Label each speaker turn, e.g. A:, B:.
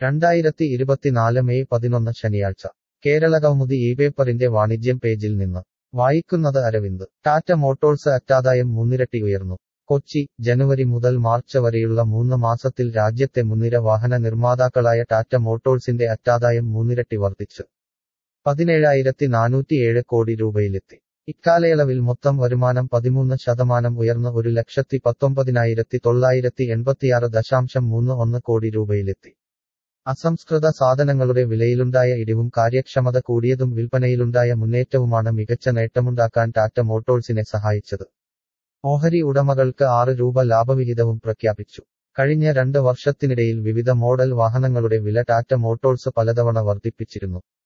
A: രണ്ടായിരത്തി ഇരുപത്തിനാല് മെയ് പതിനൊന്ന് ശനിയാഴ്ച കേരള കൗമുദി ഈ പേപ്പറിന്റെ വാണിജ്യം പേജിൽ നിന്ന് വായിക്കുന്നത് അരവിന്ദ് ടാറ്റ മോട്ടോഴ്സ് അറ്റാദായം മൂന്നിരട്ടി ഉയർന്നു കൊച്ചി ജനുവരി മുതൽ മാർച്ച് വരെയുള്ള മൂന്ന് മാസത്തിൽ രാജ്യത്തെ മുൻനിര വാഹന നിർമ്മാതാക്കളായ ടാറ്റ മോട്ടോഴ്സിന്റെ അറ്റാദായം മൂന്നിരട്ടി വർദ്ധിച്ചു പതിനേഴായിരത്തി നാനൂറ്റിയേഴ് കോടി രൂപയിലെത്തി ഇക്കാലയളവിൽ മൊത്തം വരുമാനം പതിമൂന്ന് ശതമാനം ഉയർന്ന് ഒരു ലക്ഷത്തി പത്തൊമ്പതിനായിരത്തി തൊള്ളായിരത്തി എൺപത്തിയാറ് ദശാംശം മൂന്ന് ഒന്ന് കോടി രൂപയിലെത്തി അസംസ്കൃത സാധനങ്ങളുടെ വിലയിലുണ്ടായ ഇടിവും കാര്യക്ഷമത കൂടിയതും വിൽപ്പനയിലുണ്ടായ മുന്നേറ്റവുമാണ് മികച്ച നേട്ടമുണ്ടാക്കാൻ ടാറ്റ മോട്ടോഴ്സിനെ സഹായിച്ചത് ഓഹരി ഉടമകൾക്ക് ആറ് രൂപ ലാഭവിഹിതവും പ്രഖ്യാപിച്ചു കഴിഞ്ഞ രണ്ട് വർഷത്തിനിടയിൽ വിവിധ മോഡൽ വാഹനങ്ങളുടെ വില ടാറ്റ മോട്ടോഴ്സ് പലതവണ വർദ്ധിപ്പിച്ചിരുന്നു